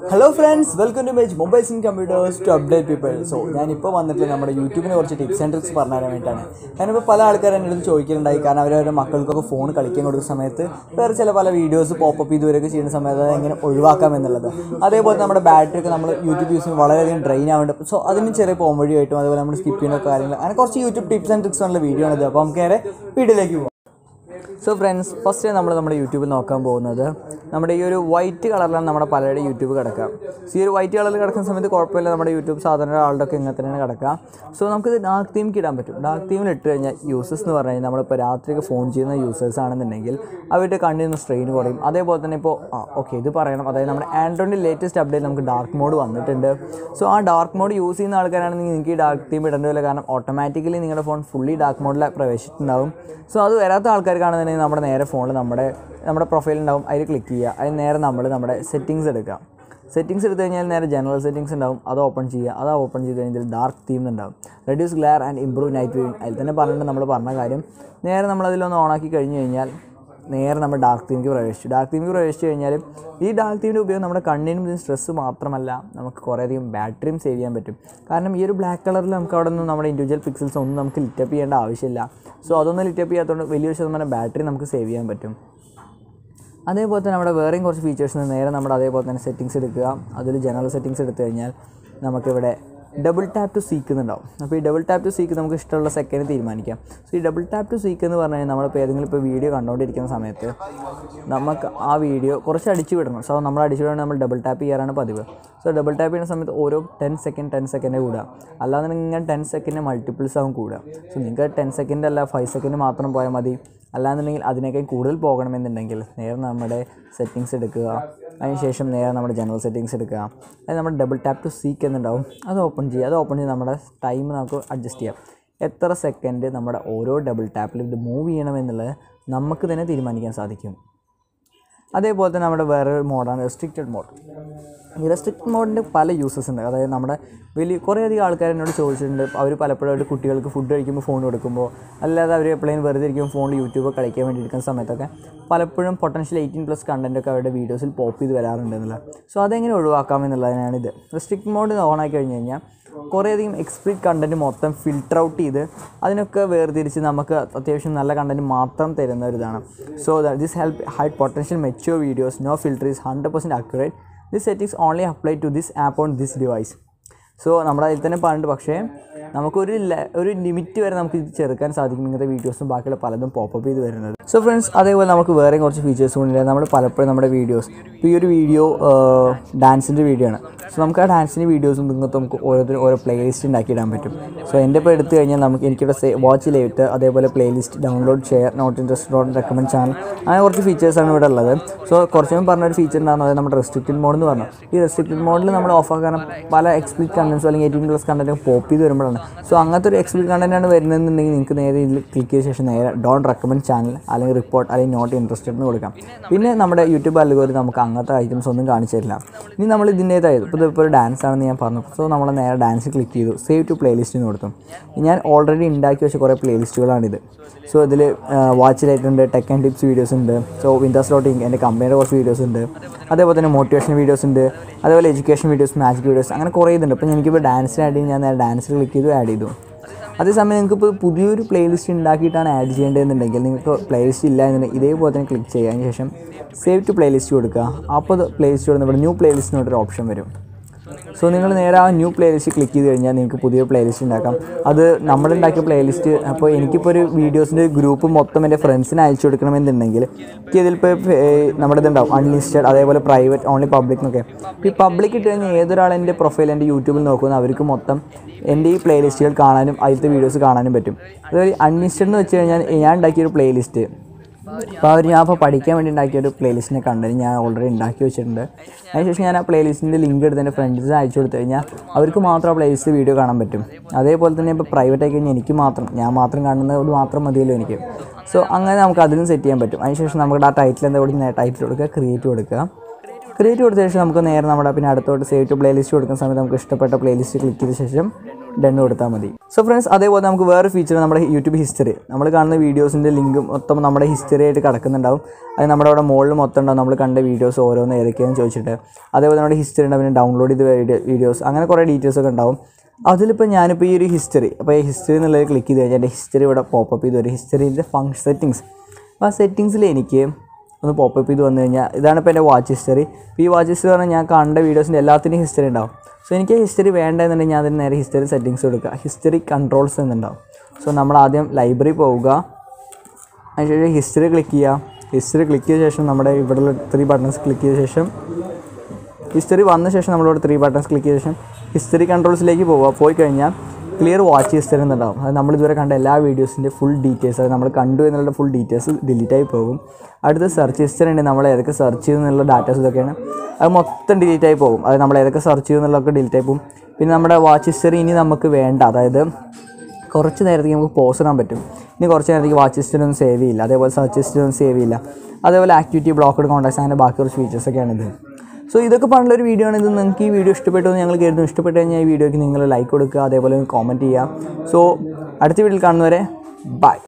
hello friends welcome to മേജ് mobiles and computers to update people so ഞാനിപ്പോൾ വന്നിട്ട് നമ്മുടെ യൂട്യൂബിനെ കുറച്ച് ടിപ്സ് ആൻഡ് ട്രിക്സ് പറഞ്ഞു തരാൻ വേണ്ടിയിട്ടാണ് ഞാനിപ്പോൾ പല ആൾക്കാരും എൻ്റെ അടുത്ത് ചോദിക്കലുണ്ടായി കാരണം അവരവരുടെ മക്കൾക്കൊക്കെ ഫോൺ കളിക്കാൻ കൊടുക്കുന്ന സമയത്ത് വേറെ ചില പല വീഡിയോസ് പോപ്പപ്പ് ഇതുവരെയൊക്കെ ചെയ്യുന്ന സമയത്ത് അത് എങ്ങനെ ഒഴിവാക്കാം എന്നുള്ളത് അതേപോലെ നമ്മുടെ ബാറ്ററി ഒക്കെ നമ്മൾ യൂട്യൂബ് യൂസ് ചെയ്യുമ്പോൾ വളരെയധികം ഡ്രെയിൻ ആവുന്നുണ്ട് സോ അതിന് ചെറിയ പോം വഴിയായിട്ടും അതുപോലെ നമ്മൾ സ്കിപ്പ് ചെയ്യുന്ന കാര്യങ്ങൾ അങ്ങനെ കുറച്ച് യൂട്യൂബ് ടിപ്സ് ആൻഡ് ട്രിക്സ് ഉള്ള വീഡിയോ ആണിത് അപ്പോൾ നമുക്ക് നേരെ വീഡിയോയിലേക്ക് പോകാം സോ ഫ്രണ്ട്സ് ഫസ്റ്റ് നമ്മൾ നമ്മുടെ യൂട്യൂബിൽ നോക്കാൻ പോകുന്നത് നമ്മുടെ ഈ ഒരു വൈറ്റ് കളറിലാണ് നമ്മുടെ പലരുടെ യൂട്യൂബ് കിടക്കുക സോ ഈ ഒരു വൈറ്റ് കളറിൽ കിടക്കുന്ന സമയത്ത് കുഴപ്പമില്ല നമ്മുടെ യൂട്യൂബ് സാധാരണ ആളുടെ ഒക്കെ ഇങ്ങനെ തന്നെയാണ് കിടക്കുക സോ നമുക്കിത് ഡാർക്ക് തീമിക്ക് ഇടാൻ പറ്റും ഡാർക്ക് തീമിൽ ഇട്ട് കഴിഞ്ഞാൽ യൂസേഴ്സ് എന്ന് പറഞ്ഞു കഴിഞ്ഞാൽ നമ്മളിപ്പോൾ രാത്രിയൊക്കെ ഫോൺ ചെയ്യുന്ന യൂസേഴ്സ് ആണെന്നുണ്ടെങ്കിൽ അവരുടെ കണ്ണിൽ നിന്ന് സ്ട്രെയിൻ കുറയും അതേപോലെ തന്നെ ഇപ്പോൾ ആ ഓക്കെ ഇത് പറയണം അതായത് നമ്മുടെ ആൻഡ്രോയിഡിൻ്റെ ലേറ്റസ്റ്റ് അപ്ഡേറ്റ് നമുക്ക് ഡാർക്ക് മോഡ് വന്നിട്ടുണ്ട് സോ ആ ഡാർക്ക് മോഡ് യൂസ് ചെയ്യുന്ന ആൾക്കാരാണെങ്കിൽ നിങ്ങൾക്ക് ഈ ഡാർക്ക് തീം ഇടേണ്ടതില്ല കാരണം ഓട്ടോമാറ്റിക്കലി നിങ്ങളുടെ ഫോൺ ഫുള്ളി ഡാർക്ക് മോഡിൽ പ്രവേശിച്ചിട്ടുണ്ടാവും സോ അത് വരാത്ത ആൾക്കാർക്കാണെന്നുണ്ടെങ്കിൽ നമ്മുടെ നേരെ ഫോണിൽ നമ്മുടെ നമ്മുടെ പ്രൊഫൈൽ ഉണ്ടാവും അതിൽ ക്ലിക്ക് ചെയ്യുക അതിന് നേരെ നമ്മൾ നമ്മുടെ സെറ്റിങ്സ് എടുക്കുക സെറ്റിങ്സ് എടുത്തു കഴിഞ്ഞാൽ നേരെ ജനറൽ സെറ്റിങ്സ് ഉണ്ടാവും അത് ഓപ്പൺ ചെയ്യുക അത് ഓപ്പൺ ചെയ്ത് കഴിഞ്ഞാൽ ഡാർക്ക് തീം ഉണ്ടാവും reduce glare and improve night viewing അതിൽ തന്നെ പറഞ്ഞിട്ട് നമ്മൾ പറഞ്ഞ കാര്യം നേരെ നമ്മളതിലൊന്ന് ഓണാക്കി കഴിഞ്ഞ് കഴിഞ്ഞാൽ നേരെ നമ്മൾ ഡാർക്ക് തീമിക്ക് പ്രവേശിച്ചു ഡാർക്ക് തീമിക്ക് പ്രവേശിച്ചു കഴിഞ്ഞാൽ ഈ ഡാർക്ക് തീമിൻ്റെ ഉപയോഗം നമ്മുടെ കണ്ണിനും ഇതിന് സ്ട്രെസ്സ് മാത്രമല്ല നമുക്ക് കുറേയധികം ബാറ്ററിയും സേവ് ചെയ്യാൻ പറ്റും കാരണം ഈ ഒരു ബ്ലാക്ക് കളറിൽ നമുക്ക് അവിടെ നിന്ന് നമ്മുടെ ഇൻഡിവിജ്വൽ പിക്സൽസ് ഒന്നും നമുക്ക് ലിറ്റപ്പ് ചെയ്യേണ്ട ആവശ്യമില്ല സോ അതൊന്നും ലിറ്റപ്പ് ചെയ്യാത്തതുകൊണ്ട് വലിയൊരു ശതമാനം ബാറ്ററി നമുക്ക് സേവ് ചെയ്യാൻ പറ്റും അതേപോലെ തന്നെ നമ്മുടെ വേറെയും കുറച്ച് ഫീച്ചേഴ്സ് നേരെ നമ്മുടെ അതേപോലെ തന്നെ സെറ്റിങ്സ് എടുക്കുക അതിൽ ജനറൽ സെറ്റിങ്സ് എടുത്തു കഴിഞ്ഞാൽ നമുക്കിവിടെ ഡബിൾ ടാപ്പ് ടു സീക്ക് എന്നുണ്ടാവും അപ്പോൾ ഈ ഡബിൾ ടാപ്പ് ടു സീക്ക് നമുക്ക് ഇഷ്ടമുള്ള സെക്കൻഡ് തീരുമാനിക്കാം സോ ഈ ഡബിൾ ടാപ്പ് ടു സീക്ക് എന്ന് പറഞ്ഞു കഴിഞ്ഞാൽ നമ്മളിപ്പോൾ ഏതെങ്കിലും ഇപ്പോൾ വീഡിയോ കണ്ടുകൊണ്ടിരിക്കുന്ന സമയത്ത് നമുക്ക് ആ വീഡിയോ കുറച്ച് അടിച്ചു വിടണം സോ നമ്മൾ അടിച്ചു വിടണം നമ്മൾ ഡബിൾ ടാപ്പ് ചെയ്യാറാണ് പതിവ് സോ ഡബിൾ ടാപ്പ് ചെയ്യുന്ന സമയത്ത് ഓരോ ടെൻ സെക്കൻഡ് ടെൻ സെക്കൻഡ് കൂടുക അല്ലാതെ ഇങ്ങനെ ടെൻ സെക്കൻഡ് മൾട്ടിപ്പിൾസ് ആവും കൂടുക സോ നിങ്ങൾക്ക് ടെൻ സെക്കൻഡ് അല്ല ഫൈവ് സെക്കൻഡ് മാത്രം പോയാൽ മതി അല്ലാന്നുണ്ടെങ്കിൽ അതിനേക്കാൾ കൂടുതൽ പോകണമെന്നുണ്ടെങ്കിൽ നേരെ നമ്മുടെ സെറ്റിങ്സ് എടുക്കുക അതിനുശേഷം നേരെ നമ്മുടെ ജനറൽ സെറ്റിങ്സ് എടുക്കുക അത് നമ്മുടെ ഡബിൾ ടാപ്പ് ടു സീക്ക് എന്നുണ്ടാവും അത് ഓപ്പൺ ചെയ്യുക അത് ഓപ്പൺ ചെയ്ത് നമ്മുടെ ടൈം നമുക്ക് അഡ്ജസ്റ്റ് ചെയ്യാം എത്ര സെക്കൻഡ് നമ്മുടെ ഓരോ ഡബിൾ ടാപ്പിലും ഇത് മൂവ് ചെയ്യണമെന്നുള്ളത് നമുക്ക് തന്നെ തീരുമാനിക്കാൻ സാധിക്കും അതേപോലെ തന്നെ നമ്മുടെ വേറൊരു മോഡാണ് റെസ്ട്രിക്റ്റഡ് മോഡ് ഈ റെസ്ട്രിക്റ്റഡ് മോഡിൻ്റെ പല യൂസസ് ഉണ്ട് അതായത് നമ്മുടെ വലിയ കുറേയധികം ആൾക്കാർ എന്നോട് ചോദിച്ചിട്ടുണ്ട് അവർ പലപ്പോഴും അവരുടെ കുട്ടികൾക്ക് ഫുഡ് കഴിക്കുമ്പോൾ ഫോൺ കൊടുക്കുമ്പോൾ അല്ലാതെ അവർ എപ്പോഴും വെറുതെ ഇരിക്കുമ്പോൾ ഫോണിൽ യൂട്യൂബ് കളിക്കാൻ വേണ്ടി ഇരിക്കുന്ന സമയത്തൊക്കെ പലപ്പോഴും പൊട്ടൻഷ്യൽ എയ്റ്റീൻ പ്ലസ് കണ്ടൻറ്റൊക്കെ അവരുടെ വീഡിയോസിൽ പോപ്പ് ചെയ്ത് വരാറുണ്ട് എന്നുള്ളത് സോ അതെങ്ങനെ ഒഴിവാക്കാം എന്നുള്ളതിനാണ് ഇത് റെസ്ട്രിക്റ്റ് മോഡ് ഓൺ ആക്കി കഴിഞ്ഞ് കഴിഞ്ഞാൽ കുറേയധികം എക്സ്പ്ലിറ്റ് കണ്ടൻറ്റ് മൊത്തം ഫിൽട്ടർ ഔട്ട് ചെയ്ത് അതിനൊക്കെ വേർതിരിച്ച് നമുക്ക് അത്യാവശ്യം നല്ല കണ്ടൻറ്റ് മാത്രം തരുന്ന ഒരു ഇതാണ് so this help hide potential mature videos no filter is hundred percent accurate this settings only apply to this app on this device so നമ്മുടെ അതിൽ തന്നെ പറഞ്ഞിട്ട് പക്ഷേ നമുക്കൊരു ല- ഒരു ലിമിറ്റ് വരെ നമുക്ക് ഇത് ചെറുക്കാൻ സാധിക്കും ഇങ്ങനത്തെ വീഡിയോസും ബാക്കിയുള്ള പലതും പോപ്പപ്പ് ചെയ്ത് വരുന്നത് സോ ഫ്രണ്ട്സ് അതേപോലെ നമുക്ക് വേറെ കുറച്ച് ഫീച്ചേഴ്സ് കൊണ്ടില്ല നമ്മൾ പലപ്പോഴും നമ്മുടെ വീഡിയോസ് ഇപ്പോൾ ഈ ഒരു വീഡിയോ ഡാൻസിൻ്റെ വീഡിയോ ആണ് സോ നമുക്ക് ആ ഡാൻസിൻ്റെ വീഡിയോസും നിങ്ങൾക്ക് നമുക്ക് ഓരോരുത്തരും ഓരോ പ്ലേലിസ്റ്റ് ഉണ്ടാക്കി ഇടാൻ പറ്റും സോ എൻ്റെ ഇപ്പോൾ എടുത്തു കഴിഞ്ഞാൽ നമുക്ക് എനിക്കിവിടെ സേ വാച്ച് ലേറ്റ് അതേപോലെ playlist download share not interest not recommend channel അങ്ങനെ കുറച്ച് ഫീച്ചേഴ്സാണ് ഇവിടെ ഉള്ളത് സോ കുറച്ച് മുമ്പ് പറഞ്ഞൊരു ഫീച്ചർ ഉണ്ടാകുന്നത് അതായത് നമ്മുടെ റെസ്ട്രിക്റ്റഡ് മോഡ് എന്ന് പറഞ്ഞു ഈ റെസ്ട്രിക്റ്റഡ് മോഡിൽ നമ്മൾ ഓഫ് ആക്കാൻ പല എക്സ്പ്ലിറ്റ് കണ്ടൻസ് അല്ലെങ്കിൽ എയ്റ്റീൻ പ്ലസ് കണ്ടൻറ്റ് പോപ്പ് ചെയ്ത് വരുമ്പോഴാണ് സോ അങ്ങനത്തെ ഒരു എക്സ്പ്ലിറ്റ് കണ്ടൻ്റ് ആണ് വരുന്നതെന്നുണ്ടെങ്കിൽ നിങ്ങൾക്ക് നേരെ ഇതിൽ ക്ലിക്ക് ചെയ്ത ശേഷം നേരെ ഡോണ്ട് റെക്കമെൻഡ് ചാനൽ അല്ലെങ്കിൽ റിപ്പോർട്ട് അല്ലെങ്കിൽ നോട്ട് ഇൻട്രസ്റ്റഡ് എന്ന് കൊടുക്കാം പിന്നെ നമ്മുടെ യൂട്യൂബ് അലുകോരി നമുക്ക് അങ്ങനത്തെ ഐറ്റംസ് ഒന്നും കാണിച്ചു തരില്ല ഇനി നമ്മൾ ഇതിൻ്റേതായത് ഇപ്പോൾ ഇതിപ്പോൾ ഒരു ഡാൻസ് ആണെന്ന് ഞാൻ പറഞ്ഞു സോ നമ്മൾ നേരെ ഡാൻസ് ക്ലിക്ക് ചെയ്തു സേവ് ടു പ്ലേലിസ്റ്റ് എന്ന് കൊടുത്തു ഞാൻ ഓൾറെഡി ഉണ്ടാക്കി വെച്ച കുറേ പ്ലേലിസ്റ്റുകളാണിത് സോ ഇതിൽ വാച്ച് ലൈറ്റ് ഉണ്ട് ടെക് ആൻഡ് ടിപ്സ് വീഡിയോസ് ഉണ്ട് സോ വിൻഡോസ് ലോട്ടിങ് എൻ്റെ കമ്പനിയുടെ കുറച്ച് വീഡിയോസ് ഉണ്ട് അതേപോലെ തന്നെ മോട്ടിവേഷൻ വീഡിയോസ് ഉണ്ട് അതേപോലെ എഡ്യൂക്കേഷൻ വീഡിയോസ് മാജിക് വീഡിയോസ് അങ്ങനെ കുറേ ഇതുണ്ട് അപ്പോൾ എനിക്കിപ്പോൾ ഡാൻസിന് ആഡ് ചെയ്ത് ഞാൻ നേരെ ഡാൻസിൽ ക്ലിക്ക് ചെയ്തു ആഡ് ചെയ്തു അതേസമയം നിങ്ങൾക്ക് ഇപ്പോൾ പുതിയൊരു പ്ലേലിസ്റ്റ് ഉണ്ടാക്കിയിട്ടാണ് ആഡ് ചെയ്യേണ്ടതെന്നുണ്ടെങ്കിൽ നിങ്ങൾക്ക് പ്ലേലിസ്റ്റ് ഇല്ല എന്നുണ്ടെങ്കിൽ ഇതേപോലെ തന്നെ ക്ലിക്ക് ചെയ്യുക അതിന് ശേഷം സേവ് ടു പ്ലേലിസ്റ്റ് കൊടുക്കുക അപ്പോൾ അത് പ്ലേലിസ്റ്റ് കൊടുക്കുന്ന ഇവിടെ ന്യൂ പ്ലേലിസ്റ്റിന് ഒരു ഓപ്ഷൻ വരും സോ നിങ്ങൾ നേരെ ആ ന്യൂ പ്ലേലിസ്റ്റ് ക്ലിക്ക് ചെയ്ത് കഴിഞ്ഞാൽ നിങ്ങൾക്ക് പുതിയ പ്ലേലിസ്റ്റ് ഉണ്ടാക്കാം അത് നമ്മളുണ്ടാക്കിയ പ്ലേലിസ്റ്റ് അപ്പോൾ എനിക്കിപ്പോൾ ഒരു വീഡിയോസിൻ്റെ ഗ്രൂപ്പ് മൊത്തം എൻ്റെ ഫ്രണ്ട്സിന് അയച്ചു കൊടുക്കണമെന്നുണ്ടെങ്കിൽ എനിക്ക് ഇതിലിപ്പോൾ നമ്മുടെ ഇതുണ്ടാവും അൺലിസ്റ്റഡ് അതേപോലെ പ്രൈവറ്റ് ഓൺലി പബ്ലിക് എന്നൊക്കെ ഈ പബ്ലിക് ഇട്ട് കഴിഞ്ഞാൽ ഏതൊരാൾ എൻ്റെ പ്രൊഫൈൽ എൻ്റെ യൂട്യൂബിൽ നോക്കുന്ന അവർക്ക് മൊത്തം എൻ്റെ ഈ പ്ലേലിസ്റ്റുകൾ കാണാനും അതിലത്തെ വീഡിയോസ് കാണാനും പറ്റും അതുപോലെ അൺലിസ്റ്റഡ് എന്ന് വെച്ച് കഴിഞ്ഞാൽ ഞാൻ ഉണ്ടാക്കിയൊരു പ്ലേലിസ്റ്റ് അപ്പോൾ അവർ ഞാൻ അപ്പോൾ പഠിക്കാൻ വേണ്ടി ഉണ്ടാക്കിയ ഒരു പ്ലേലിസ്റ്റിനെ കണ്ടത് ഞാൻ ഓൾറെഡി ഉണ്ടാക്കി വെച്ചിട്ടുണ്ട് അതിനുശേഷം ഞാൻ ആ പ്ലേലിസ്റ്റിൻ്റെ ലിങ്ക് എടുത്ത് എൻ്റെ ഫ്രണ്ട്സിന് അയച്ചു കൊടുത്തു കഴിഞ്ഞാൽ അവർക്ക് മാത്രം ആ പ്ലേലിസ്റ്റ് വീഡിയോ കാണാൻ പറ്റും അതേപോലെ തന്നെ ഇപ്പോൾ പ്രൈവറ്റ് ആയി കഴിഞ്ഞാൽ എനിക്ക് മാത്രം ഞാൻ മാത്രം കാണുന്നത് മാത്രം മതിയല്ലോ എനിക്ക് സോ അങ്ങനെ നമുക്ക് അതിലും സെറ്റ് ചെയ്യാൻ പറ്റും അതിനുശേഷം നമുക്ക് ആ ടൈറ്റിൽ എന്താ കൊടുക്കുക ടൈറ്റിൽ കൊടുക്കുക ക്രിയേറ്റ് കൊടുക്കുക ക്രിയേറ്റ് കൊടുത്ത ശേഷം നമുക്ക് നേരെ നമ്മുടെ പിന്നെ അടുത്തോട്ട് സേവ് ടു പ്ലേലിസ്റ്റ് കൊടുക്കുന്ന സമയത്ത് നമുക്ക് ഇഷ്ടപ്പെട്ട പ്ലേലിസ്റ്റ് ക്ലിക്ക് ചെയ്ത ശേഷം ഡൺ കൊടുത്താൽ മതി സോ ഫ്രണ്ട്സ് അതേപോലെ നമുക്ക് വേറെ ഫീച്ചർ നമ്മുടെ യൂട്യൂബ് ഹിസ്റ്ററി നമ്മൾ കാണുന്ന വീഡിയോസിൻ്റെ ലിങ്ക് മൊത്തം നമ്മുടെ ഹിസ്റ്ററി ആയിട്ട് കിടക്കുന്നുണ്ടാവും അത് നമ്മുടെ അവിടെ മുകളിൽ മൊത്തം ഉണ്ടാവും നമ്മൾ കണ്ട വീഡിയോസ് ഓരോന്ന് ഏതൊക്കെയാണെന്ന് ചോദിച്ചിട്ട് അതേപോലെ നമ്മുടെ ഹിസ്റ്ററി ഉണ്ടാവും പിന്നെ ഡൗൺലോഡ് ചെയ്ത വീഡിയോസ് അങ്ങനെ കുറേ ഡീറ്റെയിൽസ് ഒക്കെ ഉണ്ടാവും അതിലിപ്പോൾ ഞാനിപ്പോൾ ഈ ഒരു ഹിസ്റ്ററി അപ്പോൾ ഈ ഹിസ്റ്ററി എന്നുള്ളത് ക്ലിക്ക് ചെയ്ത് കഴിഞ്ഞാൽ എൻ്റെ ഹിസ്റ്ററി ഇവിടെ പോപ്പപ്പ് ചെയ്ത് വരും ഹിസ്റ്ററിൻ്റെ ഫങ്ഷൻ സെറ്റിങ്സ് അപ്പോൾ ആ സെറ്റിങ്സിൽ എനിക്ക് ഒന്ന് പോപ്പപ്പ് ചെയ്ത് വന്നു കഴിഞ്ഞാൽ ഇതാണ് ഇപ്പോൾ എൻ്റെ വാച്ച് ഹിസ്റ്ററി ഇപ്പോൾ ഈ വാച്ച് ഹിസ്റ്ററി പറഞ്ഞാൽ ഞാൻ കണ്ട വീഡിയോസിൻ്റെ എല്ലാത്തിൻ്റെയും ഹിസ്റ്ററി ഉണ്ടാവും സോ എനിക്ക് ഹിസ്റ്ററി വേണ്ടതെന്നുണ്ടെങ്കിൽ ഞാൻ അതിന് നേരെ ഹിസ്റ്ററി സെറ്റിങ്സ് കൊടുക്കുക ഹിസ്റ്ററി കൺട്രോൾസ് എന്നുണ്ടാവും സോ നമ്മൾ ആദ്യം ലൈബ്രറി പോവുക അതിനുശേഷം ഹിസ്റ്ററി ക്ലിക്ക് ചെയ്യുക ഹിസ്റ്ററി ക്ലിക്ക് ചെയ്ത ശേഷം നമ്മുടെ ഇവിടെയുള്ള ത്രീ ബട്ടൺസ് ക്ലിക്ക് ചെയ്ത ശേഷം ഹിസ്റ്ററി വന്ന ശേഷം നമ്മളിവിടെ ത്രീ ബട്ടൺസ് ക്ലിക്ക് ചെയ്ത ശേഷം ഹിസ്റ്ററി കൺട്രോൾസിലേക്ക് പോവുക പോയി കഴിഞ്ഞാൽ ക്ലിയർ വാച്ച് ഹിസ്റ്ററി എന്നുണ്ടാവും അത് നമ്മൾ ഇതുവരെ കണ്ട എല്ലാ വീഡിയോസിൻ്റെ ഫുൾ ഡീറ്റെയിൽസ് അത് നമ്മൾ കണ്ടു എന്നുള്ള ഫുൾ ഡീറ്റെയിൽസ് ഡിലീറ്റ് ആയി പോകും അടുത്ത സെർച്ച് ഹിസ്റ്ററി ഉണ്ട് നമ്മൾ ഏതൊക്കെ സെർച്ച് ചെയ്തു എന്നുള്ള ഡാറ്റാസ് ഇതൊക്കെയാണ് അത് മൊത്തം ഡിലീറ്റ് ആയി പോകും അത് നമ്മൾ ഏതൊക്കെ സെർച്ച് ചെയ്തു എന്നുള്ളതൊക്കെ ഡിലീറ്റ് ആയി പോകും പിന്നെ നമ്മുടെ വാച്ച് ഹിസ്റ്ററി ഇനി നമുക്ക് വേണ്ട അതായത് കുറച്ച് നേരത്തേക്ക് നമുക്ക് പോസ് ഇടാൻ പറ്റും ഇനി കുറച്ച് നേരത്തേക്ക് വാച്ച് ഹിസ്റ്ററി ഒന്നും സേവ് ചെയ്യില്ല അതേപോലെ സെർച്ച് ഹിസ്റ്ററി ഒന്നും സേവ് ചെയ്യില്ല അതേപോലെ ആക്ടിവിറ്റി ബ്ലോക്കഡ് കോൺടാക്ട്സ് അങ്ങനെ ബാക്കി കുറച്ച് ഫീച്ചേഴ്സൊക്കെയാണ് ഇത് സോ ഇതൊക്കെ പറഞ്ഞുള്ള ഒരു വീഡിയോ ആണ് ഇത് നിങ്ങൾക്ക് ഈ വീഡിയോ ഇഷ്ടപ്പെട്ടു എന്ന് ഞങ്ങൾ കരുതുന്നു ഇഷ്ടപ്പെട്ട് കഴിഞ്ഞാൽ ഈ വീഡിയോയ്ക്ക് നിങ്ങൾ ലൈക്ക് കൊടുക്കുക അതേപോലെ കോമൻറ്റ് ചെയ്യുക സോ അടുത്ത വീഡിയോയിൽ കാണുന്നവരെ ബൈ